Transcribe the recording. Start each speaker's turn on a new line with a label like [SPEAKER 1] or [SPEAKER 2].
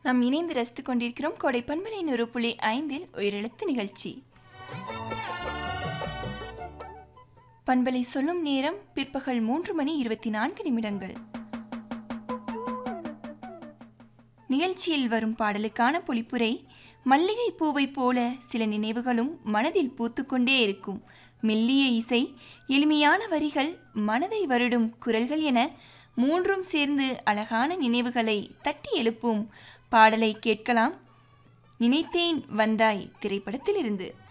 [SPEAKER 1] நாம் இணைந்து ரசித்துக் கொண்டிருக்கிறோம் கோடை பண்பலை நூறு புள்ளி ஐந்தில் உயிரெழுத்து நிகழ்ச்சி பண்பலை சொல்லும் நேரம் பிற்பகல் மூன்று மணி இருபத்தி நான்கு நிமிடங்கள் நிகழ்ச்சியில் வரும் பாடலுக்கான பொழிப்புரை மல்லிகை பூவைப் போல சில நினைவுகளும் மனதில் பூத்துக்கொண்டே இருக்கும் மெல்லிய இசை எளிமையான வரிகள் மனதை வருடும் குரல்கள் என மூன்றும் சேர்ந்து அழகான நினைவுகளை தட்டி எழுப்பும் பாடலை கேட்கலாம் நினைத்தேன் வந்தாய் திரைப்படத்திலிருந்து